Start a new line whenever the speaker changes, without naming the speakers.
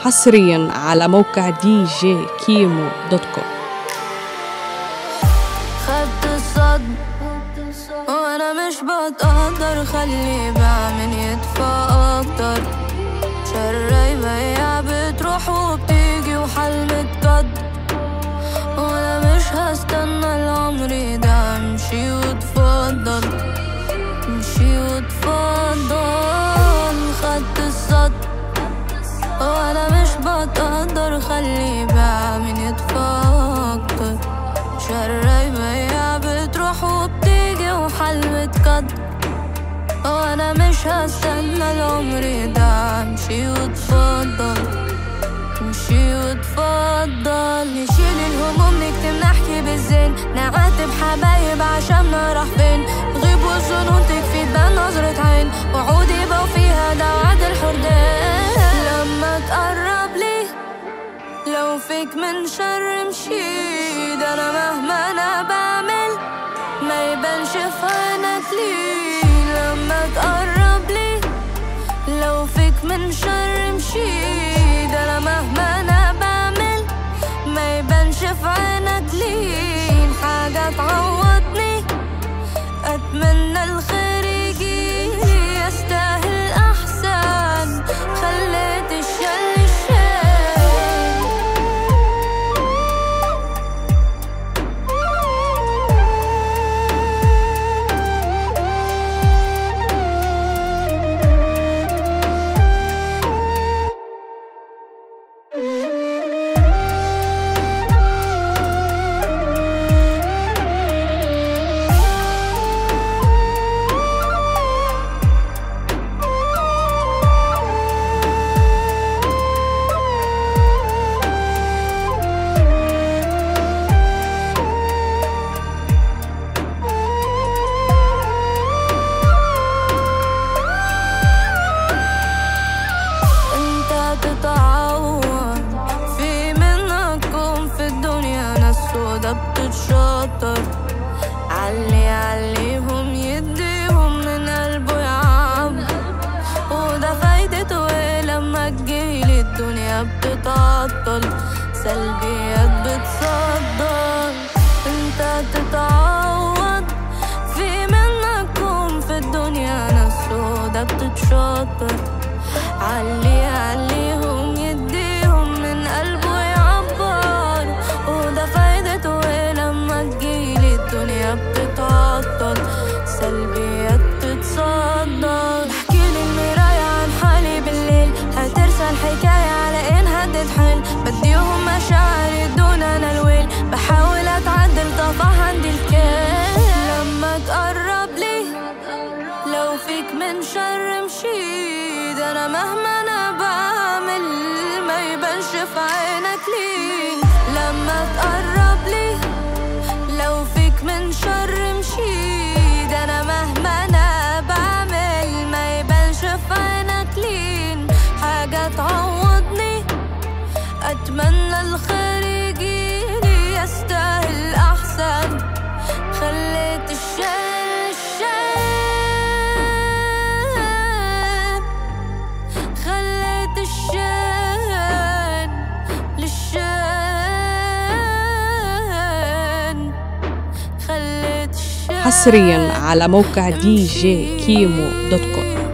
حصريا على موقع دي جي كيمو دوت كوم
خدت الصدم وانا مش بتقدر خلي بعمل يدفع اكتر شراي بيع بتروح وبتيجي وحل متقد وانا مش هستنى العمر ده امشي وتفضل امشي وتفضل خدت الصدم وانا مش بتقدر خلي بعمل يدفع اكتر شراي بيع بتروح وبتيجي وحل متقد وانا مش هستنى العمر ده امشي وتفضل امشي وتفضل نشيل الهموم نكتم نحكي بالزين نعاتب حبايب عشان نروح فين غيب والظنون تكفي تبان نظرة عين وعود يبقى وفيها ده وعد الحردين لما تقرب لي لو فيك من شر مشي ده انا مهما انا بعمل ما يبانش في عينك ليه لما تقرب لي لو فيك من شر مشي ده انا مهما انا بعمل ما يبانش في عينك ليه حاجة تعوضني اتمنى الخير يجيلي يستاهل احسن خليت الشر الشر انت تتعود في منكم في الدنيا ناس سودا بتتشطر علي عليهم يديهم من قلبه يعب وده فايدته ايه لما تجيلي الدنيا بتتعطل سلبيات بتصدر انت تتعود في منكم في الدنيا ناس سودا بتتشطر علي عليهم يديهم من قلبه يعبر وده فايدته ايه لما تجيلي الدنيا بتتعطل سلبيات تتصدر بحكيلي المراية عن حالي بالليل هترسى الحكاية على ان هدد حيل بديهم مشاعري دون انا الويل بحاول اتعدل طفح عندي الكيل لما تقرب لي لو فيك من شر مشي ده انا مهما انا بعمل ما يبانش في عينك ليه لما تقرب لي لو فيك من شر مشي ده انا مهما انا بعمل ما يبانش في عينك ليه حاجة تعوضني اتمنى الخير يجيلي يستاهل احسن خليت الشر الشر خليت الشر للشر خليت الشر
حصريا على موقع دي جي كيمو دوت كوم